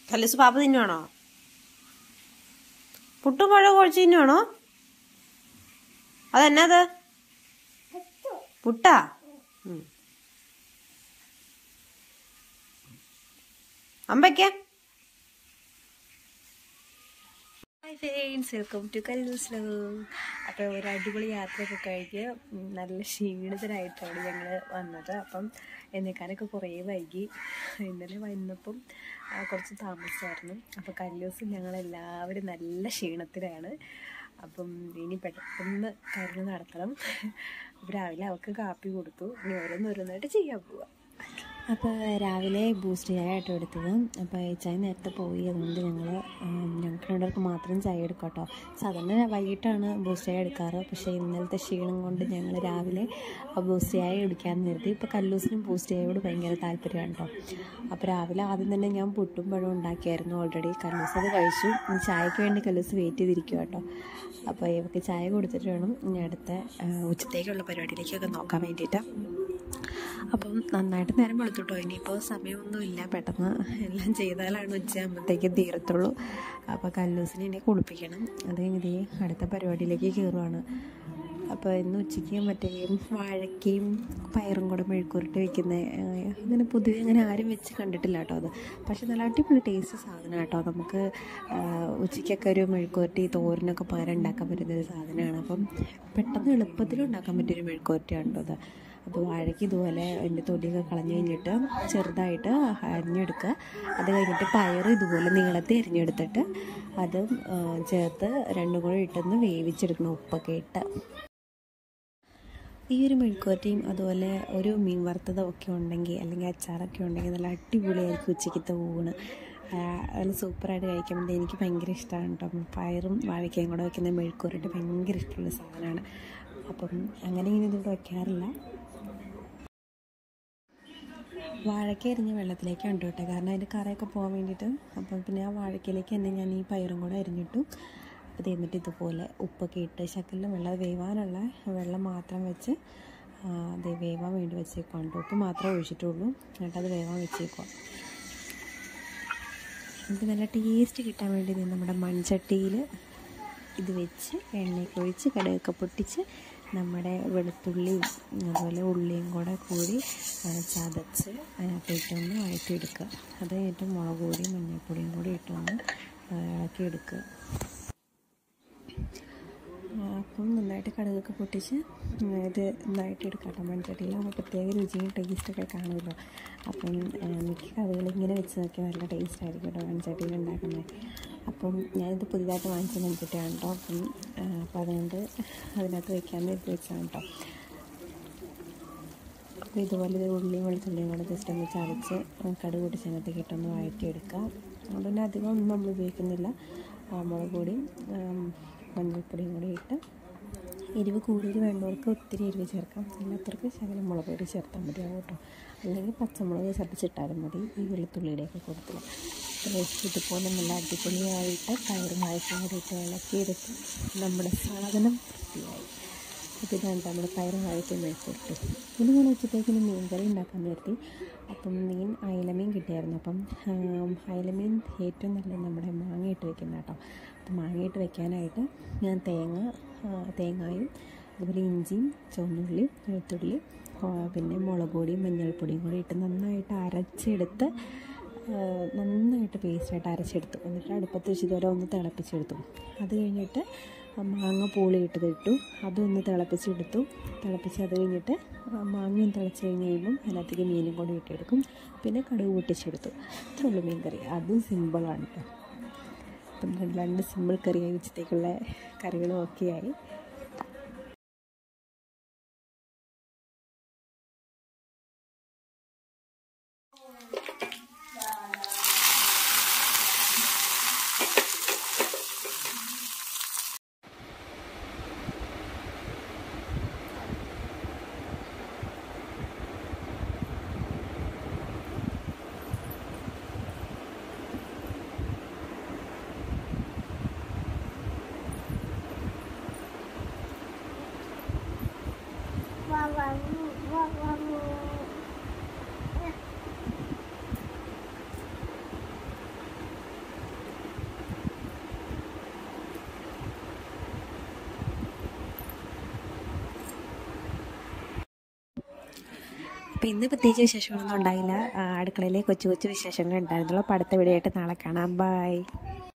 കല്ലൂസ് പാപ്പ തിന്നുവാണോ പുട്ടും പഴം കുഴച്ച് തിന്നുവാണോ അതെന്നാത് പുട്ടാ ഉം. അമ്പയ്ക്ക hi friends welcome to Kallu's love അപ്പോൾ ഒരു അടിപൊളി യാത്രയൊക്കെ കഴിഞ്ഞ് ഉം, നല്ല ക്ഷീണിതരായിട്ടാണ് ഞങ്ങൾ വന്നത് അപ്പം എന്നേക്കാനൊക്കെ കുറേ വൈകി ഇന്നലെ വന്നപ്പം ആ, കുറച്ച് താമസിച്ചായിരുന്നു അപ്പോൾ കല്ലൂസ് ഞങ്ങളെല്ലാവരും നല്ല ക്ഷീണത്തിലാണ് അപ്പം ഇനി പെട്ടെന്ന് കാര്യങ്ങൾ നടത്തണം അപ്പോൾ രാവിലെ അവൾക്ക് കാപ്പി കൊടുത്തു ഇനി ഓരോന്നോരോന്നായിട്ട് ചെയ്യാൻ പോവാം അപ്പോൾ രാവിലെ ബൂസ്റ്റ് ചായ ആട്ടോ എടുത്തത് അപ്പോൾ ചായ നേരത്തെ പോയി അതുകൊണ്ട് ഞങ്ങൾ ഞങ്ങൾക്ക് രണ്ടുപേർക്ക് മാത്രം ചായ എടുക്കാം കേട്ടോ സാധാരണ വൈകിട്ടാണ് ബൂസ്റ്റ് ചായ എടുക്കാറ് പക്ഷേ ഇന്നലത്തെ ക്ഷീണം കൊണ്ട് ഞങ്ങൾ രാവിലെ ബൂസ്റ്റ് ചായ കുടിക്കാമെന്ന് നിർത്തി ഇപ്പോൾ കല്ലൂസിനും ബൂസ്റ്റ് ചായയോട് ഭയങ്കര താല്പര്യമാണ് കേട്ടോ അപ്പോൾ രാവിലെ ആദ്യം തന്നെ ഞാൻ പുട്ടും പഴവും ഉണ്ടാക്കിയായിരുന്നു ഓൾറെഡി കല്ലൂസ് അത് കഴിച്ചു ഇനി ചായക്ക് വേണ്ടി കല്ലൂസ് വെയിറ്റ് ചെയ്തിരിക്കുക കേട്ടോ അപ്പോൾ ഇവർക്ക് ചായ കൊടുത്തിട്ട് വേണം ഇനി അടുത്ത ആ, ഉച്ചത്തേക്കുള്ള പരിപാടിയിലേക്കൊക്കെ നോക്കാൻ വേണ്ടിയിട്ട് അപ്പം നന്നായിട്ട് നേരം വെളുത്തുട്ടോ ഇനിയിപ്പോൾ സമയമൊന്നുമില്ല പെട്ടെന്ന് എല്ലാം ചെയ്താലാണ് ഉച്ചയാകുമ്പോഴത്തേക്കും തീരത്തുള്ളൂ അപ്പോൾ കല്ലൂസിനെ ഇനി കുളിപ്പിക്കണം അത് കഴിഞ്ഞ് അടുത്ത പരിപാടിയിലേക്ക് കയറുവാണ് അപ്പോൾ ഇന്ന് ഉച്ചയ്ക്ക് മറ്റേ വാഴയ്ക്കയും പയറും കൂടെ മെഴുക്കുരുട്ടി വെക്കുന്ന അങ്ങനെ പൊതുവെ അങ്ങനെ ആരും വെച്ച് കണ്ടിട്ടില്ല കേട്ടോ അത് പക്ഷെ നല്ല അടിപൊളി ടേസ്റ്റ് സാധനം കേട്ടോ നമുക്ക് ആ, ഉച്ചയ്ക്കൊക്കെ ഒരു മെഴുക്കുരുട്ടി തോരനൊക്കെ പകരം ഉണ്ടാക്കാൻ പറ്റുന്ന ഒരു സാധനമാണ് അപ്പം പെട്ടെന്ന് എളുപ്പത്തിൽ ഉണ്ടാക്കാൻ പറ്റിയൊരു മെഴുക്കുരുട്ടിയാണ് കേട്ടോ അത് അപ്പോൾ വാഴയ്ക്ക് ഇതുപോലെ അതിൻ്റെ തൊലിയൊക്കെ കളഞ്ഞു കഴിഞ്ഞിട്ട് ചെറുതായിട്ട് അരിഞ്ഞെടുക്കുക അത് കഴിഞ്ഞിട്ട് പയർ ഇതുപോലെ നീളത്തിൽ അരിഞ്ഞെടുത്തിട്ട് അതും ആ, ചേർത്ത് രണ്ടും കൂടെ ഇട്ടൊന്ന് വേവിച്ചെടുക്കണം ഉപ്പൊക്കെ ഇട്ട് ഈ ഒരു മെഴുക്കുവരട്ടിയും അതുപോലെ ഒരു മീൻ വറുത്തതും ഒക്കെ ഉണ്ടെങ്കിൽ അല്ലെങ്കിൽ അച്ചാറൊക്കെ ഉണ്ടെങ്കിൽ നല്ല അടിപൊളിയായിരിക്കും ഉച്ചയ്ക്കത്തെ ഊണ് ആ, നല്ല സൂപ്പറായിട്ട് കഴിക്കാൻ വേണ്ടി എനിക്ക് ഭയങ്കര ഇഷ്ടമാണ് കേട്ടോ പയറും വാഴയ്ക്കയും കൂടെ വയ്ക്കുന്ന മെഴുക്കുവരട്ടി ഭയങ്കര ഇഷ്ടമുള്ള സാധനമാണ് അപ്പം അങ്ങനെ ഇങ്ങനെ ഇതിവിടെ വയ്ക്കാറില്ല വാഴയ്ക്ക അരിഞ്ഞ് വെള്ളത്തിലേക്ക് ഉണ്ട് കേട്ടോ കാരണം അതിൻ്റെ കറയൊക്കെ പോകാൻ വേണ്ടിയിട്ട് അപ്പം പിന്നെ ആ വാഴയ്ക്കയിലേക്ക് തന്നെ ഞാൻ ഈ പയറും കൂടെ അരിഞ്ഞിട്ടു അത് എന്നിട്ട് ഇതുപോലെ ഉപ്പൊക്കെ ഇട്ട് ശക്കലിൽ വെള്ളം വേവാനുള്ള വെള്ളം മാത്രം വെച്ച് ആ, അത് വേവാൻ വേണ്ടി വെച്ചേക്കാം കേട്ടോ ഉപ്പ് മാത്രമേ ഒഴിച്ചിട്ടുള്ളൂ എന്നിട്ട് അത് വേവാൻ വെച്ചേക്കാം നമുക്ക് നല്ല ടേസ്റ്റ് കിട്ടാൻ വേണ്ടി ഇത് നമ്മുടെ മൺചട്ടിയിൽ ഇത് വെച്ച് എണ്ണയൊക്കെ ഒഴിച്ച് കടുകൊക്കെ പൊട്ടിച്ച് നമ്മുടെ വെളുത്തുള്ളിയും അതുപോലെ ഉള്ളിയും കൂടെ കൂടി ആ, ചതച്ച് അതിനകത്തേക്കൊന്ന് വഴറ്റിയെടുക്കുക അത് കഴിഞ്ഞിട്ട് മുളക് പൊടിയും മഞ്ഞൾപ്പൊടിയും കൂടി ഇട്ടൊന്ന് ആ, ഇളക്കിയെടുക്കുക ആ, അപ്പം നന്നായിട്ട് കടുകൊക്കെ പൊട്ടിച്ച് ഇത് നന്നായിട്ട് എടുക്കട്ടെ മൺചട്ടിയിലാകുമ്പോൾ പ്രത്യേക രുചിയും ടേസ്റ്റൊക്കെ കാണുമല്ലോ അപ്പം ആ, മിക്ക കറികളും ഇങ്ങനെ വെച്ച് നോക്കിയാൽ നല്ല ടേസ്റ്റ് ആയിരിക്കും കേട്ടോ മൺചട്ടിയിൽ ഉണ്ടാക്കുന്നത് അപ്പം ഞാനിത് പുതിയതായിട്ട് വാങ്ങിച്ച മൺചട്ടിയാണ് കേട്ടോ അപ്പം ആ, അപ്പം അതുകൊണ്ട് അതിനകത്ത് വെക്കാമെന്ന് എടുത്ത് വെച്ചാണ് കേട്ടോ അപ്പോൾ ഇതുപോലെ ഇത് ഉള്ളിയും വെളുത്തുള്ളിയും കൂടെ ജസ്റ്റ് ഒന്ന് ചതച്ച് കടുക് പൊട്ടിച്ചതിനകത്തേക്ക് ഇട്ടൊന്ന് വഴറ്റിയെടുക്കുക അതുകൊണ്ട് തന്നെ അധികം ഒന്നും നമ്മൾ ഉപയോഗിക്കുന്നില്ല ആ, മുളക് പൊടിയും ആം, മഞ്ഞൾപ്പൊടിയും കൂടി ഇട്ട് എരിവ് കൂടുതൽ വേണ്ടവർക്ക് ഒത്തിരി എരിവ് ചേർക്കാം അല്ലാത്തവർക്ക് ശകലം മുളക് പൊടി ചേർത്താൽ മതിയാവും കേട്ടോ അല്ലെങ്കിൽ പച്ചമുളക് ചതച്ചിട്ടാലും മതി ഈ വെളുത്തുള്ളിയുടെയൊക്കെ കൊടുത്തില്ല ഇതുപോലെ നല്ല അടിപൊളിയായിട്ട് പയറും വാഴയ്ക്കും കൂടി ഇട്ട് ഇളക്കിയെടുത്ത് നമ്മുടെ സാധനം വൃത്തിയായി ഇതിനാണ് നമ്മൾ പയറും വാഴയ്ക്കും മെഴുക്കുരുട്ട് ഇനി ഞാൻ ഉച്ചത്തേക്കിന് മീൻ കറി ഉണ്ടാക്കാൻ നിർത്തി അപ്പം മീൻ അയലമീൻ കിട്ടിയായിരുന്നു അപ്പം ആം, അയലമീൻ ഏറ്റവും നല്ലത് നമ്മുടെ മാങ്ങയിട്ട് വെക്കുന്ന കേട്ടോ അപ്പം മാങ്ങയിട്ട് വെക്കാനായിട്ട് ഞാൻ തേങ്ങ ആ, തേങ്ങായും അതുപോലെ ഇഞ്ചിയും ചുവന്നുള്ളിയും വെളുത്തുള്ളി ആ, പിന്നെ മുളക് പൊടിയും മഞ്ഞൾപ്പൊടിയും കൂടി ഇട്ട് നന്നായിട്ട് അരച്ചെടുത്ത് ആ, നന്നായിട്ട് പേസ്റ്റായിട്ട് അരച്ചെടുത്തു എന്നിട്ട് അടുപ്പത്ത് വെച്ച് ഇതുപോലെ ഒന്ന് തിളപ്പിച്ചെടുത്തു അത് കഴിഞ്ഞിട്ട് ആ മാങ്ങ പൂളിയിട്ടത് ഇട്ടു അതൊന്ന് തിളപ്പിച്ചെടുത്തു തിളപ്പിച്ച് അത് കഴിഞ്ഞിട്ട് ആ മാങ്ങയും തിളച്ച് കഴിഞ്ഞ് കഴിയുമ്പം അതിനകത്തേക്ക് മീനും കൂടി ഇട്ടെടുക്കും പിന്നെ കടുക് പൊട്ടിച്ചെടുത്തു ഇത്രേ ഉള്ളൂ മീൻ കറി അതും സിമ്പിളാണ് കേട്ടോ അപ്പം രണ്ട് സിമ്പിൾ കറിയായി ഉച്ചത്തേക്കുള്ള കറികളും ഒക്കെയായി അപ്പോൾ ഇന്ന് പ്രത്യേകിച്ച് വിശേഷങ്ങളൊന്നും ഉണ്ടായില്ല ആ, അടുക്കളയിലെ കൊച്ചു കൊച്ചു വിശേഷങ്ങൾ ഉണ്ടായിരുന്നുള്ളൂ അപ്പോൾ അടുത്ത വീഡിയോ ആയിട്ട് നാളെ കാണാം ബൈ